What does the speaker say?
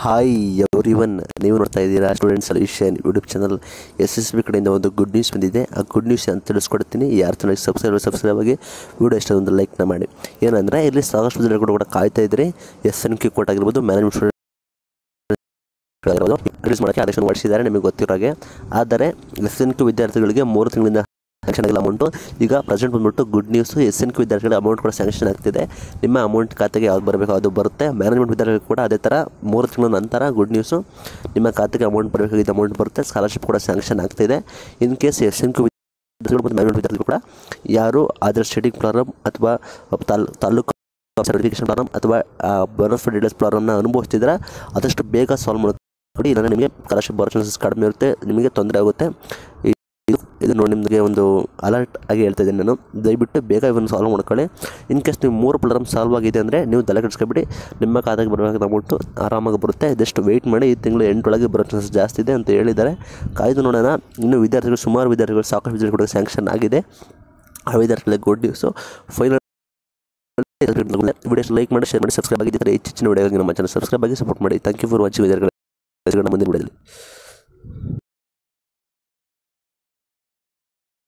hi everyone ನೀವು ನೋಡ್ತಾ ಇದ್ದೀರಾ student solution YouTube channel S S B ಕಡೆಯಿಂದ ಒಂದು ಗುಡ್ ನ್ಯೂಸ್ ಬಂದಿದೆ ಆ ಗುಡ್ ನ್ಯೂಸ್ ಅಂತ ತಿಳಿಸ್ಕೊಡ್ತೀನಿ ಯಾರು ಚೆನ್ನಾಗಿ ಸಬ್ಸ್ಕ್ರೈಬ್ ಸಬ್ಸ್ಕ್ರೈಬ್ ಆಗಿ ವಿಡಿಯೋ ಇಷ್ಟ ಒಂದು ಲೈಕ್ನ ಮಾಡಿ ಏನಂದರೆ ಇಲ್ಲಿ ಸಾಕಷ್ಟು ವಿದ್ಯಾರ್ಥಿಗಳು ಕೂಡ ಕಾಯ್ತಾ ಇದ್ದರೆ ಎಸ್ ಎನ್ ಕ್ಯೂ ಕೋಟ್ ಆಗಿರ್ಬೋದು ಮ್ಯಾನೇಜ್ಮೆಂಟ್ ಸ್ಟೂಡೆಂಟ್ ರಿಲೀಸ್ ಮಾಡೋಕ್ಕೆ ಆದೇಶ ಹೊರಡಿಸಿದ್ದಾರೆ ನಿಮಗೆ ಗೊತ್ತಿರೋ ಹಾಗೆ ಆದರೆ ಎಸ್ ಎನ್ ಕ್ಯೂ ವಿದ್ಯಾರ್ಥಿಗಳಿಗೆ ಮೂರು ತಿಂಗಳಿಂದ ಸ್ಯಾಂಕ್ಷನ್ ಆಗಿಲ್ಲ ಅಮೌಂಟು ಈಗ ಪ್ರೆಸೆಂಟ್ ಬಂದ್ಬಿಟ್ಟು good news S N Q ವಿದ್ಯಾರ್ಥಿಗಳ ಅಮೌಂಟ್ ಕೂಡ ಸ್ಯಾಂಕ್ಷನ್ ಆಗ್ತಿದೆ ನಿಮ್ಮ ಅಮೌಂಟ್ ಖಾತೆಗೆ ಯಾವ್ದು ಬರಬೇಕು ಅದು ಬರುತ್ತೆ ಮ್ಯಾನೇಜ್ಮೆಂಟ್ ವಿದ್ಯಾರ್ಥಿಗಳು ಕೂಡ ಅದೇ ಥರ ಮೂರು ತಿಂಗಳ ನಂತರ ಗುಡ್ ನ್ಯೂಸು ನಿಮ್ಮ ಖಾತೆಗೆ ಅಮೌಂಟ್ ಬರಬೇಕಾಗಿದ್ದ ಅಮೌಂಟ್ ಬರುತ್ತೆ ಸ್ಕಾಲರ್ಶಿಪ್ ಕೂಡ ಸ್ಯಾಂಕ್ಷನ್ ಆಗ್ತಿದೆ in case S N Q ವಿದ್ಯಾರ್ಥಿಗಳು ಮತ್ತು ಮ್ಯಾನೇಜ್ಮೆಂಟ್ ವಿದ್ಯಾರ್ಥಿಗಳು ಕೂಡ ಯಾರು ಅದರ್ ಸ್ಟಡಿಂಗ್ ಪ್ರಾಬ್ಲಮ್ ಅಥವಾ ತಾಲ್ ತಾಲೂಕು ಸರ್ಟಿಫಿಕೇಷನ್ ಪ್ರಾಬ್ಲಮ್ ಅಥವಾ ಬೆನಿಫಿಟ್ ಡೀಟೇಲ್ಸ್ ಪ್ರಾಬ್ಲಮ್ನ ಅನುಭವಿಸ್ತಿದ್ರೆ ಆದಷ್ಟು ಬೇಗ ಸಾಲ್ವ್ ಮಾಡ್ಕೊಡಿ ಇಲ್ಲ ನಿಮಗೆ ಸ್ಕಾಲರ್ಶಿಪ್ ಬರೋ ಚಾನ್ಸಸ್ ಕಡಿಮೆ ಇರುತ್ತೆ ನಿಮಗೆ ತೊಂದರೆ ಆಗುತ್ತೆ ಈ- ಇದು ಇದು ನೋಡಿ ನಿಮಗೆ ಒಂದು ಅಲರ್ಟ್ ಆಗಿ ಹೇಳ್ತಾ ಇದ್ದೀನಿ ನಾನು ದಯವಿಟ್ಟು ಬೇಗ ಇವನ್ನ ಸಾಲ್ವ್ ಮಾಡ್ಕೊಳ್ಳಿ ಇನ್ ಕೇಸ್ ನೀವು ಮೂರು ಪ್ರಾಬ್ಲಮ್ ಸಾಲ್ವ್ ಆಗಿದೆ ಅಂದರೆ ನೀವು ತಲೆ ಕೆಡಿಸ್ಕೊಬಿಡಿ ನಿಮ್ಮ ಖಾತೆಗೆ ಬರಬೇಕಾದ ಅಮೌಂಟು ಆರಾಮಾಗಿ ಬರುತ್ತೆ ಇದಷ್ಟು ವೆಯ್ಟ್ ಮಾಡಿ ಈ ತಿಂಗಳು ಎಂಟೊಳಗೆ ಬರೋ ಚಾನ್ಸಸ್ ಜಾಸ್ತಿ ಇದೆ ಅಂತ ಹೇಳಿದ್ದಾರೆ ಕಾಯ್ದು ನೋಡೋಣ ಇನ್ನು ವಿದ್ಯಾರ್ಥಿಗಳು ಸುಮಾರು ವಿದ್ಯಾರ್ಥಿಗಳು ಸಾಕಷ್ಟು ವಿದ್ಯಾರ್ಥಿಗಳು ಸ್ಯಾಂಕ್ಷನ್ ಆಗಿದೆ ಆ ವಿದ್ಯಾರ್ಥಿಗಳಿಗೆ good news final videos like ಮಾಡಿ ಶೇರ್ ಮಾಡಿ ಸಬ್ಸ್ಕ್ರೈಬ್ ಆಗಿದ್ದರೆ ಹೆಚ್ಚಿನ ವಿಡಿಯೋಗೆ ನಮ್ಮ ಚಾನಲ್ ಸಬ್ಸ್ಕ್ರೈಬ್ ಆಗಿ ಸಪೋರ್ಟ್ ಮಾಡಿ ಥ್ಯಾಂಕ್ ಯು ಫಾರ್ ವಾಚಿಂಗ್ ವಿದ್ಯಾರ್ಥಿಗಳ ಮುಂದಿನ ವಿಡಿಯೋದಲ್ಲಿ